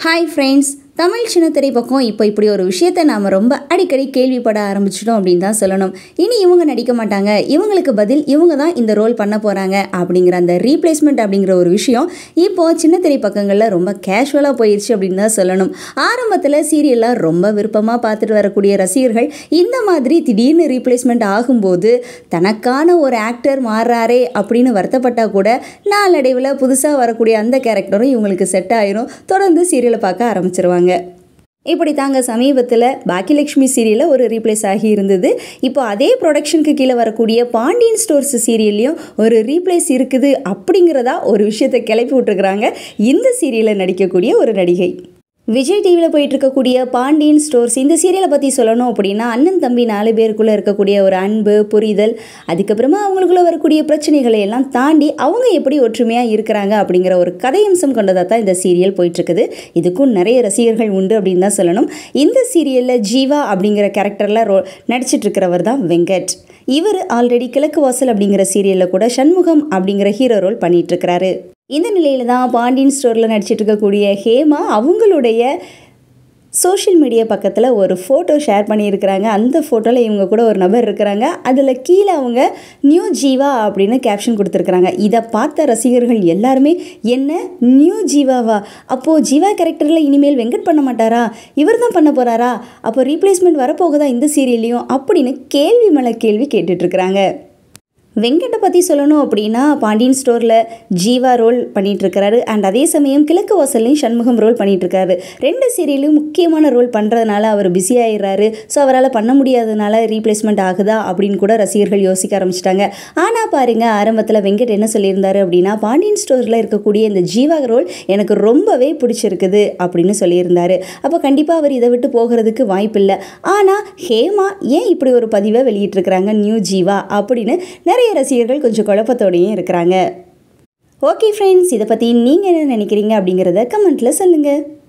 hi friends Tamil சின்னத்திரை பக்கம் இப்போ இப்படி ஒரு விஷயத்தை நாம் ரொம்ப அடிக்கடி கேள்விப்பட ஆரம்பிச்சிட்டோம் அப்படின்னு தான் சொல்லணும் இனி இவங்க நடிக்க மாட்டாங்க இவங்களுக்கு பதில் இவங்க தான் இந்த ரோல் பண்ண போகிறாங்க அப்படிங்கிற அந்த ரீப்ளேஸ்மெண்ட் அப்படிங்கிற ஒரு விஷயம் இப்போது சின்னத்திரை பக்கங்களில் ரொம்ப கேஷுவலாக போயிடுச்சு அப்படின்னு தான் சொல்லணும் ஆரம்பத்தில் சீரியல்லாம் ரொம்ப விருப்பமாக பார்த்துட்டு வரக்கூடிய ரசிகர்கள் இந்த மாதிரி திடீர்னு ரீப்ளேஸ்மெண்ட் ஆகும்போது தனக்கான ஒரு ஆக்டர் மாறுறாரே அப்படின்னு வருத்தப்பட்டால் கூட நாளடைவில் புதுசாக வரக்கூடிய அந்த கேரக்டரும் இவங்களுக்கு செட் ஆயிரும் தொடர்ந்து சீரியலை பார்க்க ஆரம்பிச்சிருவாங்க இப்படி தாங்க சமீபத்தில் பாக்கியலட்சுமி சீரியலில் ஒரு ரீப்ளேஸ் ஆகி இருந்தது இப்போ அதே ப்ரொடக்ஷனுக்கு கீழே வரக்கூடிய பாண்டியன் ஸ்டோர்ஸ் சீரியல்லையும் ஒரு ரீப்ளேஸ் இருக்குது அப்படிங்கிறதா ஒரு விஷயத்தை கிளப்பி விட்டுருக்குறாங்க இந்த சீரியலில் நடிக்கக்கூடிய ஒரு நடிகை விஜய் டிவியில் போயிட்டு இருக்கக்கூடிய பாண்டியன் ஸ்டோர்ஸ் இந்த சீரியலை பற்றி சொல்லணும் அப்படின்னா அண்ணன் தம்பி நாலு பேருக்குள்ளே இருக்கக்கூடிய ஒரு அன்பு புரிதல் அதுக்கப்புறமா அவங்களுக்குள்ள வரக்கூடிய பிரச்சனைகளை எல்லாம் தாண்டி அவங்க எப்படி ஒற்றுமையாக இருக்கிறாங்க அப்படிங்கிற ஒரு கதையம்சம் கொண்டதாக தான் இந்த சீரியல் போயிட்டுருக்குது இதுக்கும் நிறைய ரசிகர்கள் உண்டு அப்படின்னு தான் சொல்லணும் இந்த சீரியலில் ஜீவா அப்படிங்கிற கேரக்டரில் ரோ நடிச்சிட்டு இருக்கிறவர் தான் வெங்கட் இவர் ஆல்ரெடி கிழக்கு வாசல் அப்படிங்கிற சீரியலில் கூட சண்முகம் அப்படிங்கிற ஹீரோ ரோல் பண்ணிட்டு இருக்கிறாரு இந்த நிலையில தான் பாண்டியன் ஸ்டோரில் நடிச்சிட்டு இருக்கக்கூடிய ஹேமா அவங்களுடைய சோஷியல் மீடியா பக்கத்தில் ஒரு ஃபோட்டோ ஷேர் பண்ணியிருக்கிறாங்க அந்த ஃபோட்டோவில் இவங்க கூட ஒரு நபர் இருக்கிறாங்க அதில் கீழே அவங்க நியூ ஜீவா அப்படின்னு கேப்ஷன் கொடுத்துருக்குறாங்க இதை பார்த்த ரசிகர்கள் எல்லாருமே என்ன நியூ ஜீவாவா அப்போது ஜீவா கேரக்டரில் இனிமேல் வெங்கட் பண்ண மாட்டாரா இவர் தான் பண்ண போகிறாரா அப்போ ரீப்ளேஸ்மெண்ட் வரப்போகுதா இந்த சீரியல்லையும் அப்படின்னு கேள்வி மேலே கேள்வி கேட்டுட்ருக்குறாங்க வெங்கட்டை பற்றி சொல்லணும் அப்படின்னா பாண்டியன் ஸ்டோரில் ஜீவா ரோல் பண்ணிகிட்ருக்கிறாரு அண்ட் அதே சமயம் கிழக்கு வாசல்லையும் சண்முகம் ரோல் பண்ணிகிட்ருக்காரு ரெண்டு சீரியலும் முக்கியமான ரோல் பண்ணுறதுனால அவர் பிஸி ஆயிடுறாரு ஸோ அவரால் பண்ண முடியாததுனால ரீப்ளேஸ்மெண்ட் ஆகுதா அப்படின்னு கூட ரசிகர்கள் யோசிக்க ஆரம்பிச்சிட்டாங்க ஆனால் பாருங்கள் ஆரம்பத்தில் வெங்கட் என்ன சொல்லியிருந்தாரு அப்படின்னா பாண்டியன் ஸ்டோரில் இருக்கக்கூடிய இந்த ஜீவா ரோல் எனக்கு ரொம்பவே பிடிச்சிருக்குது அப்படின்னு சொல்லியிருந்தாரு அப்போ கண்டிப்பாக அவர் இதை விட்டு போகிறதுக்கு வாய்ப்பில்லை ஆனால் ஹேமா ஏன் இப்படி ஒரு பதிவை வெளியிட்டிருக்கிறாங்க நியூ ஜீவா அப்படின்னு நிறைய நிறைய ரசிகர்கள் கொஞ்சம் குழப்பத்தோடையும் இருக்கிறாங்க ஓகே ஃப்ரெண்ட்ஸ் இதை பற்றி நீங்கள் என்ன நினைக்கிறீங்க அப்படிங்கிறத கமெண்ட்டில் சொல்லுங்கள்